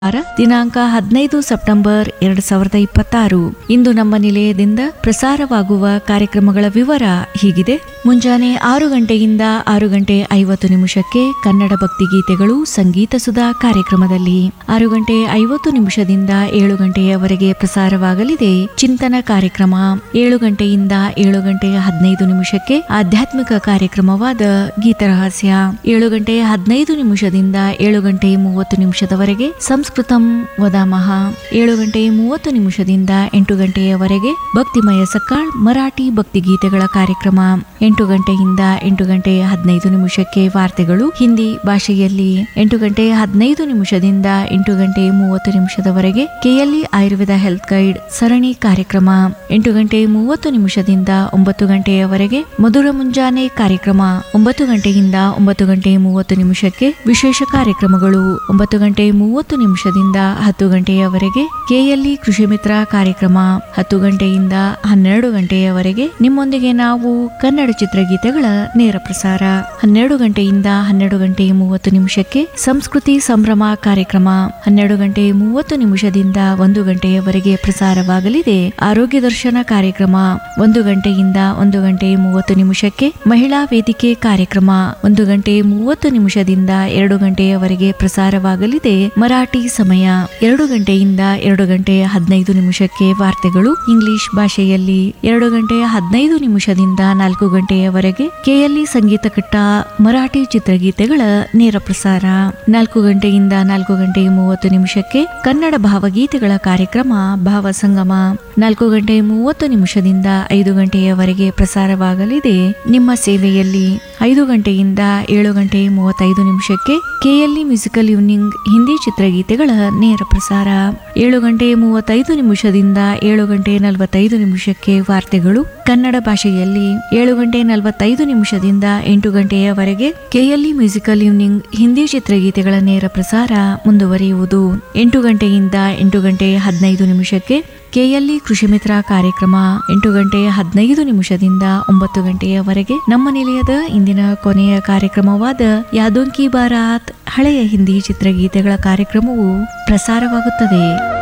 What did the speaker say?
ವಾರ ದಿನಾಂಕ ಹದಿನೈದು ಸೆಪ್ಟೆಂಬರ್ ಎರಡ್ ಸಾವಿರದ ಇಪ್ಪತ್ತಾರು ಇಂದು ನಮ್ಮ ನಿಲಯದಿಂದ ಪ್ರಸಾರವಾಗುವ ಕಾರ್ಯಕ್ರಮಗಳ ವಿವರ ಹೀಗಿದೆ ಮುಂಜಾನೆ ಆರು ಗಂಟೆಯಿಂದ ಆರು ಗಂಟೆ ಐವತ್ತು ನಿಮಿಷಕ್ಕೆ ಕನ್ನಡ ಭಕ್ತಿಗೀತೆಗಳು ಸಂಗೀತ ಸುಧಾ ಕಾರ್ಯಕ್ರಮದಲ್ಲಿ ಆರು ಗಂಟೆ ಐವತ್ತು ನಿಮಿಷದಿಂದ ಏಳು ಗಂಟೆಯವರೆಗೆ ಪ್ರಸಾರವಾಗಲಿದೆ ಚಿಂತನ ಕಾರ್ಯಕ್ರಮ ಏಳು ಗಂಟೆಯಿಂದ ಏಳು ಗಂಟೆ ಹದಿನೈದು ನಿಮಿಷಕ್ಕೆ ಆಧ್ಯಾತ್ಮಿಕ ಕಾರ್ಯಕ್ರಮವಾದ ಗೀತರಹಸ್ಯ ಏಳು ಗಂಟೆ ಹದಿನೈದು ನಿಮಿಷದಿಂದ ಏಳು ಗಂಟೆ ಮೂವತ್ತು ನಿಮಿಷದವರೆಗೆ ಸಂಸ್ಕೃತಂ ವದಾಮಹ ಏಳು ಗಂಟೆ ಮೂವತ್ತು ನಿಮಿಷದಿಂದ ಎಂಟು ಗಂಟೆಯವರೆಗೆ ಭಕ್ತಿಮಯ ಸಕ್ಕಾಳ್ ಮರಾಠಿ ಭಕ್ತಿಗೀತೆಗಳ ಕಾರ್ಯಕ್ರಮ ಎಂಟು ಗಂಟೆಯಿಂದ ಎಂಟು ಗಂಟೆ ಹದಿನೈದು ನಿಮಿಷಕ್ಕೆ ವಾರ್ತೆಗಳು ಹಿಂದಿ ಭಾಷೆಯಲ್ಲಿ ಎಂಟು ಗಂಟೆ ಹದಿನೈದು ನಿಮಿಷದಿಂದ ಎಂಟು ಗಂಟೆ ಮೂವತ್ತು ನಿಮಿಷದವರೆಗೆ ಕೆಎಲ್ಇ ಆಯುರ್ವೇದ ಹೆಲ್ತ್ ಗೈಡ್ ಸರಣಿ ಕಾರ್ಯಕ್ರಮ ಎಂಟು ಗಂಟೆ ಮೂವತ್ತು ನಿಮಿಷದಿಂದ ಒಂಬತ್ತು ಗಂಟೆಯವರೆಗೆ ಮಧುರ ಮುಂಜಾನೆ ಕಾರ್ಯಕ್ರಮ ಒಂಬತ್ತು ಗಂಟೆಯಿಂದ ಒಂಬತ್ತು ಗಂಟೆ ಮೂವತ್ತು ನಿಮಿಷಕ್ಕೆ ವಿಶೇಷ ಕಾರ್ಯಕ್ರಮಗಳು ಒಂಬತ್ತು ಗಂಟೆ ಮೂವತ್ತು ನಿಮಿಷದಿಂದ ಹತ್ತು ಗಂಟೆಯವರೆಗೆ ಕೆಎಲ್ಇ ಕೃಷಿ ಮಿತ್ರ ಕಾರ್ಯಕ್ರಮ ಹತ್ತು ಗಂಟೆಯಿಂದ ಹನ್ನೆರಡು ಗಂಟೆಯವರೆಗೆ ನಿಮ್ಮೊಂದಿಗೆ ನಾವು ಕನ್ನಡ ಚಿತ್ರಗೀತೆಗಳ ನೇರ ಪ್ರಸಾರ ಹನ್ನೆರಡು ಗಂಟೆಯಿಂದ ಹನ್ನೆರಡು ಗಂಟೆ ಮೂವತ್ತು ನಿಮಿಷಕ್ಕೆ ಸಂಸ್ಕೃತಿ ಸಂಭ್ರಮ ಕಾರ್ಯಕ್ರಮ ಹನ್ನೆರಡು ಗಂಟೆ ಮೂವತ್ತು ನಿಮಿಷದಿಂದ ಒಂದು ಗಂಟೆಯವರೆಗೆ ಪ್ರಸಾರವಾಗಲಿದೆ ಆರೋಗ್ಯ ದರ್ಶನ ಕಾರ್ಯಕ್ರಮ ಒಂದು ಗಂಟೆಯಿಂದ ಒಂದು ಗಂಟೆ ಮೂವತ್ತು ನಿಮಿಷಕ್ಕೆ ಮಹಿಳಾ ವೇದಿಕೆ ಕಾರ್ಯಕ್ರಮ ಒಂದು ಗಂಟೆ ಮೂವತ್ತು ನಿಮಿಷದಿಂದ ಎರಡು ಗಂಟೆಯವರೆಗೆ ಪ್ರಸಾರವಾಗಲಿದೆ ಮರಾಠಿ ಸಮಯ ಎರಡು ಗಂಟೆಯಿಂದ ಎರಡು ಗಂಟೆ ಹದಿನೈದು ನಿಮಿಷಕ್ಕೆ ವಾರ್ತೆಗಳು ಇಂಗ್ಲಿಷ್ ಭಾಷೆಯಲ್ಲಿ ಎರಡು ಗಂಟೆ ಹದಿನೈದು ನಿಮಿಷದಿಂದ ನಾಲ್ಕು ಗಂಟೆಯವರೆಗೆ ಕೆಎಲ್ಇ ಸಂಗೀತ ಕಟ್ಟ ಮರಾಠಿ ಚಿತ್ರಗೀತೆಗಳ ನೇರ ಪ್ರಸಾರ ನಾಲ್ಕು ಗಂಟೆಯಿಂದ ನಾಲ್ಕು ಗಂಟೆ ಮೂವತ್ತು ನಿಮಿಷಕ್ಕೆ ಕನ್ನಡ ಭಾವಗೀತೆಗಳ ಕಾರ್ಯಕ್ರಮ ಭಾವ ಸಂಗಮ ನಾಲ್ಕು ಗಂಟೆ ಮೂವತ್ತು ನಿಮಿಷದಿಂದ ಐದು ಗಂಟೆಯವರೆಗೆ ಪ್ರಸಾರವಾಗಲಿದೆ ನಿಮ್ಮ ಸೇವೆಯಲ್ಲಿ ಐದು ಗಂಟೆಯಿಂದ ಏಳು ಗಂಟೆ ಮೂವತ್ತೈದು ನಿಮಿಷಕ್ಕೆ ಕೆಎಲ್ಇ ಮ್ಯೂಸಿಕಲ್ ಈವ್ನಿಂಗ್ ಹಿಂದಿ ಚಿತ್ರಗೀತೆಗಳ ನೇರ ಪ್ರಸಾರ ಏಳು ಗಂಟೆ ಮೂವತ್ತೈದು ನಿಮಿಷದಿಂದ ಏಳು ಗಂಟೆ ನಲವತ್ತೈದು ನಿಮಿಷಕ್ಕೆ ವಾರ್ತೆಗಳು ಕನ್ನಡ ಭಾಷೆಯಲ್ಲಿ ಏಳು ಗಂಟೆ ನಲವತ್ತೈದು ನಿಮಿಷದಿಂದ ಎಂಟು ಗಂಟೆಯವರೆಗೆ ಕೆಎಲ್ಇ ಮ್ಯೂಸಿಕಲ್ ಈವ್ನಿಂಗ್ ಹಿಂದಿ ಚಿತ್ರಗೀತೆಗಳ ನೇರ ಪ್ರಸಾರ ಮುಂದುವರಿಯುವುದು ಎಂಟು ಗಂಟೆಯಿಂದ ಎಂಟು ಗಂಟೆ ಹದಿನೈದು ನಿಮಿಷಕ್ಕೆ ಕೆಎಲ್ಇ ಕೃಷಿ ಮಿತ್ರ ಕಾರ್ಯಕ್ರಮ ಎಂಟು ಗಂಟೆ ಹದಿನೈದು ನಿಮಿಷದಿಂದ ಒಂಬತ್ತು ಗಂಟೆಯವರೆಗೆ ನಮ್ಮ ನಿಲಯದ ಇಂದಿನ ಕೊನೆಯ ಕಾರ್ಯಕ್ರಮವಾದ ಯಾದೋನ್ ಕಿ ಬಾರಾತ್ ಹಳೆಯ ಹಿಂದಿ ಚಿತ್ರಗೀತೆಗಳ ಕಾರ್ಯಕ್ರಮವು ಪ್ರಸಾರವಾಗುತ್ತದೆ